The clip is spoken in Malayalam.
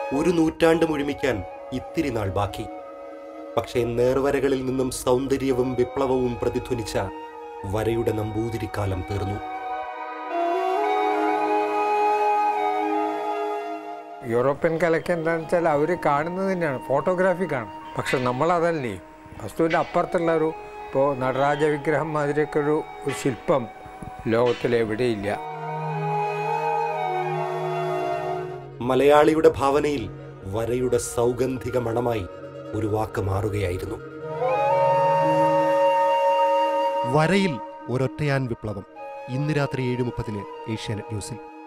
ഒരു നൂറ്റാണ്ട് മുഴുമിക്കാൻ ഇത്തിരി നാൾ ബാക്കി പക്ഷേ നേർവരകളിൽ നിന്നും സൗന്ദര്യവും വിപ്ലവവും പ്രതിധ്വനിച്ച വരയുടെ നമ്പൂതിരിക്കാലം തീർന്നു യൂറോപ്യൻ കലയ്ക്ക് എന്താണെന്ന് വെച്ചാൽ അവർ കാണുന്നത് തന്നെയാണ് ഫോട്ടോഗ്രാഫി കാണും പക്ഷെ നമ്മളതല്ലേ വസ്തുവിൻ്റെ അപ്പുറത്തുള്ള ഒരു ഇപ്പോൾ നടരാജ വിഗ്രഹം മാതിരിയൊക്കെ ഒരു ഒരു ശില്പം ലോകത്തിൽ എവിടെയില്ല മലയാളിയുടെ ഭാവനയിൽ വരയുടെ സൗഗന്ധിക മണമായി ഒരു വാക്ക് മാറുകയായിരുന്നു വരയിൽ ഒരൊറ്റയാൻ വിപ്ലവം ഇന്ന് രാത്രി ഏഴ് മുപ്പതിന് ഏഷ്യാനെറ്റ് ന്യൂസിൽ